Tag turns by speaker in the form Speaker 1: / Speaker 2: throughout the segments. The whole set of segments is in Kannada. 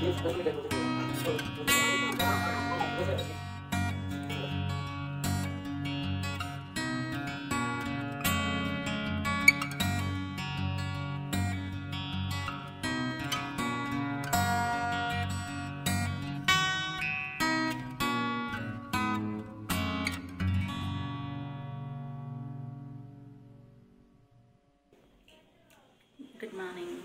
Speaker 1: ಗುಡ್ ಮಾರ್ನಿಂಗ್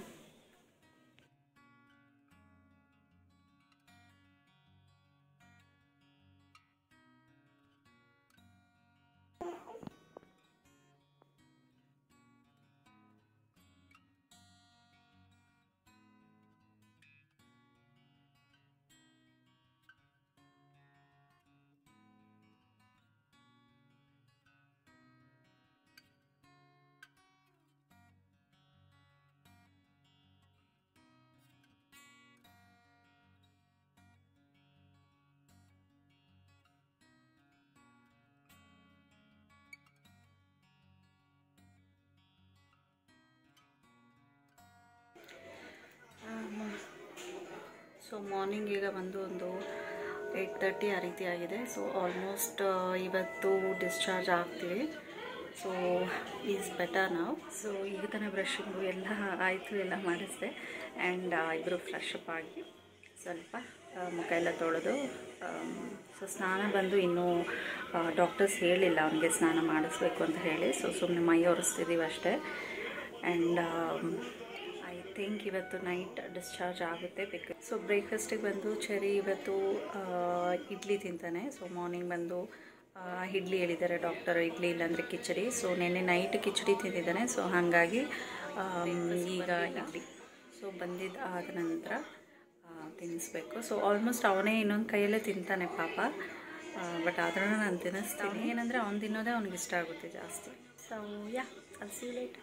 Speaker 1: ಸೊ ಮಾರ್ನಿಂಗ್ ಈಗ ಬಂದು ಒಂದು ಏಯ್ಟ್ ತರ್ಟಿ ಆ ರೀತಿ ಆಗಿದೆ ಸೊ ಆಲ್ಮೋಸ್ಟ್ ಇವತ್ತು ಡಿಸ್ಚಾರ್ಜ್ ಆಗ್ತೀವಿ ಸೊ ಈಸ್ ಬೆಟರ್ ನಾವು ಸೊ ಈಗ ತಾನೇ ಬ್ರಷಿಂಗು ಎಲ್ಲ ಆಯಿತು ಎಲ್ಲ ಮಾಡಿಸಿದೆ ಆ್ಯಂಡ್ ಇಬ್ಬರು ಫ್ರೆಶ್ ಅಪ್ ಆಗಿ ಸ್ವಲ್ಪ ಆ, ಮುಖ ಎಲ್ಲ ತೊಳೆದು ಸೊ ಸ್ನಾನ ಬಂದು ಇನ್ನೂ ಡಾಕ್ಟರ್ಸ್ ಹೇಳಿಲ್ಲ ಅವನಿಗೆ ಸ್ನಾನ ಮಾಡಿಸ್ಬೇಕು ಅಂತ ಹೇಳಿ ಸೊ ಸುಮ್ಮನೆ ಮೈ ಒರೆಸ್ತಿದ್ದೀವಿ ಅಷ್ಟೇ ಆ್ಯಂಡ್ ಐ ಥಿಂಕ್ ಇವತ್ತು ನೈಟ್ ಡಿಸ್ಚಾರ್ಜ್ ಆಗುತ್ತೆ ಬಿಕಾಸ್ ಸೊ ಬ್ರೇಕ್ಫಾಸ್ಟಿಗೆ ಬಂದು ಚೆರಿ ಇವತ್ತು ಆ, ಇಡ್ಲಿ ತಿಂತಾನೆ ಸೊ ಮಾರ್ನಿಂಗ್ ಬಂದು ಆ, ಇಡ್ಲಿ ಹೇಳಿದ್ದಾರೆ ಡಾಕ್ಟರ್ ಇಡ್ಲಿ ಇಲ್ಲಾಂದರೆ ಕಿಚಡಿ ಸೊ ನೆನ್ನೆ ನೈಟ್ ಕಿಚಡಿ ತಿಂದಿದ್ದಾನೆ ಸೊ ಹಾಗಾಗಿ ಆಮ್, ಈಗ ಇಡ್ಲಿ ಸೊ ಬಂದಿದ್ದು ಆದ ನಂತರ ಆ, ತಿನ್ನಿಸ್ಬೇಕು ಸೊ ಆಲ್ಮೋಸ್ಟ್ ಅವನೇ ಇನ್ನೊಂದು ಕೈಯಲ್ಲೇ ತಿಂತಾನೆ ಪಾಪ ಬಟ್ ಆದ್ರೂ ನಾನು ತಿನ್ನಿಸ್ತೀನಿ ಏನಂದರೆ ಅವ್ನು ತಿನ್ನೋದೇ ಅವ್ನಿಗೆ ಇಷ್ಟ ಆಗುತ್ತೆ ಜಾಸ್ತಿ ಸೊ ಯಾ ಅಲ್ಲಿ ಸಿ ಲೇಟ್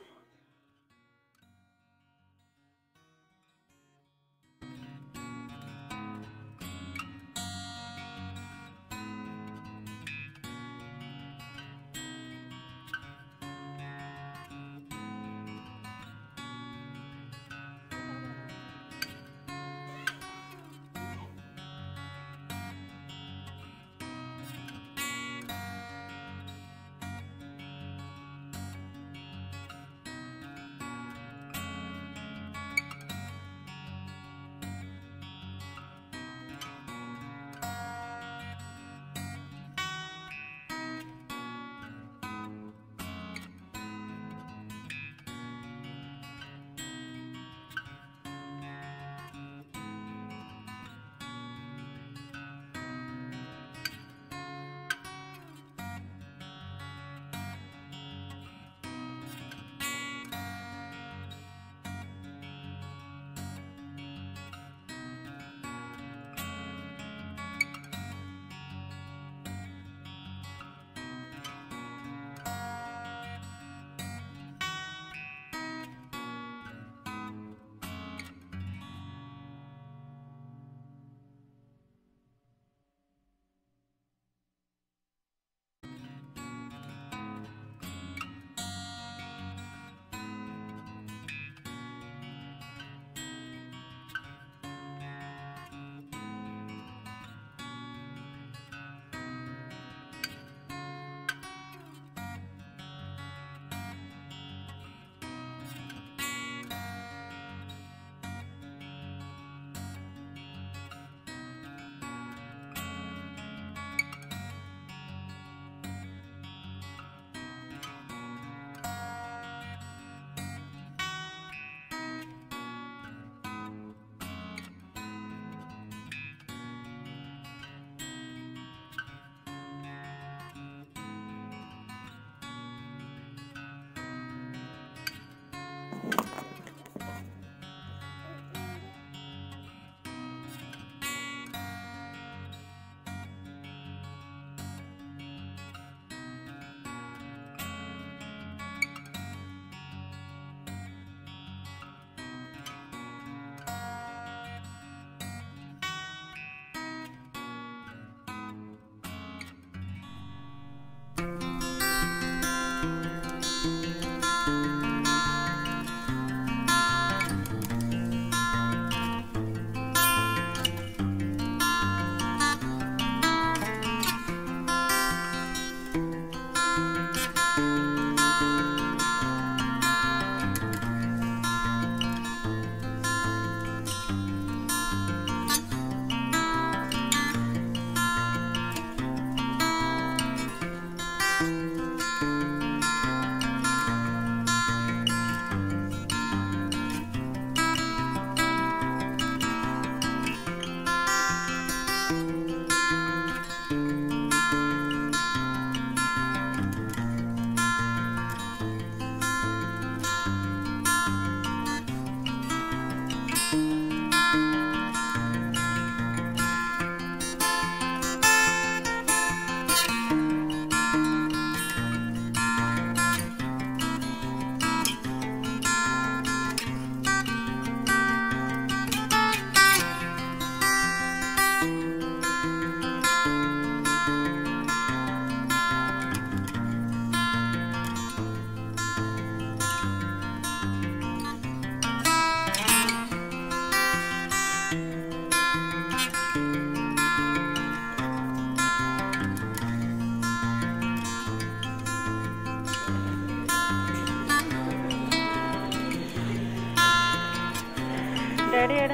Speaker 1: ರೆಡಿ ಹೇಳ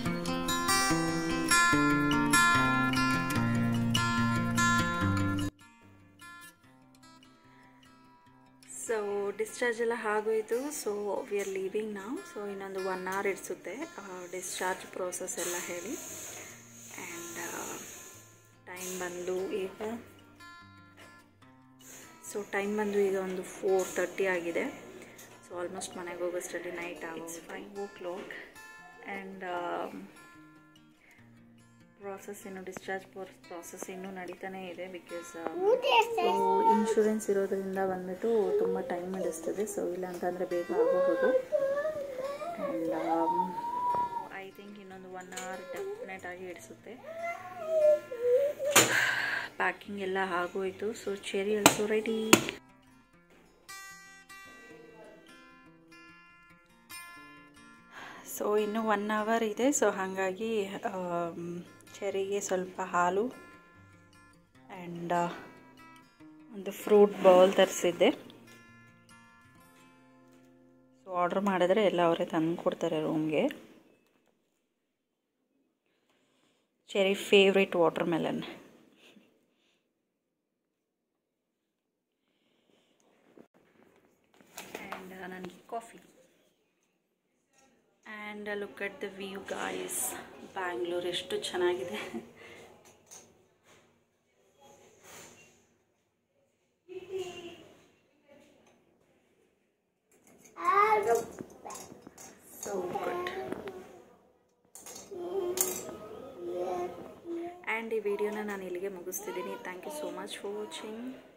Speaker 1: ಸೊ ಡಿಸ್ಚಾರ್ಜ್ ಎಲ್ಲ ಆಗೋಯ್ತು ಸೊ ವಿ ಆರ್ ಲೀವಿಂಗ್ ನಾವು ಸೊ ಇನ್ನೊಂದು ಒನ್ ಅವರ್ ಇಡಿಸುತ್ತೆ ಡಿಸ್ಚಾರ್ಜ್ ಪ್ರೋಸೆಸ್ ಎಲ್ಲ ಹೇಳಿ ಆ್ಯಂಡ್ ಟೈಮ್ ಬಂದು ಈಗ ಸೊ ಟೈಮ್ ಬಂದು ಈಗ ಒಂದು ಫೋರ್ ತರ್ಟಿ ಆಗಿದೆ ಸೊ ಆಲ್ಮೋಸ್ಟ್ ಮನೆಗೆ ಹೋಗೋಷ್ಟರಲ್ಲಿ ನೈಟ್ ಆಗೋದು five o'clock and process ಇನ್ನು ಡಿಸ್ಚಾರ್ಜ್ ಪ್ರಾಸೆಸ್ ಇನ್ನೂ ನಡೀತಾನೇ ಇದೆ ಬಿಕಾಸ್ ಸೊ ಇನ್ಶೂರೆನ್ಸ್ ಇರೋದ್ರಿಂದ ಬಂದ್ಬಿಟ್ಟು ತುಂಬ ಟೈಮ್ ಹಿಡಿಸ್ತದೆ ಸೊ ಇಲ್ಲ ಅಂತಂದರೆ ಬೇಗ ಆಗೋಗೋದು ಆ್ಯಂಡ್ ಐ ಥಿಂಕ್ ಇನ್ನೊಂದು ಒನ್ ಅವರ್ ಡೆಫಿನೆಟ್ ಆಗಿ ಹಿಡಿಸುತ್ತೆ ಪ್ಯಾಕಿಂಗ್ ಎಲ್ಲ ಆಗೋಯ್ತು so Cherry also ready so ಇನ್ನೂ ಒನ್ ಅವರ್ ಇದೆ ಸೊ ಹಾಗಾಗಿ ಚೆರಿಗೆ ಸ್ವಲ್ಪ ಹಾಲು ಆ್ಯಂಡ್ ಒಂದು ಫ್ರೂಟ್ ಬೌಲ್ ತರಿಸಿದ್ದೆ ಸೊ ಆರ್ಡ್ರ್ ಮಾಡಿದ್ರೆ ಎಲ್ಲ ಅವರೇ ತಂದು ಕೊಡ್ತಾರೆ ರೂಮ್ಗೆ Cherry favourite watermelon and ನನಗೆ coffee and look at the view guys Bangalore ಎಷ್ಟು ಚೆನ್ನಾಗಿದೆ ಸೊ ಗುಡ್ ಆ್ಯಂಡ್ ಈ ವಿಡಿಯೋನ ನಾನು ಇಲ್ಲಿಗೆ ಮುಗಿಸ್ತಿದ್ದೀನಿ thank you so much for watching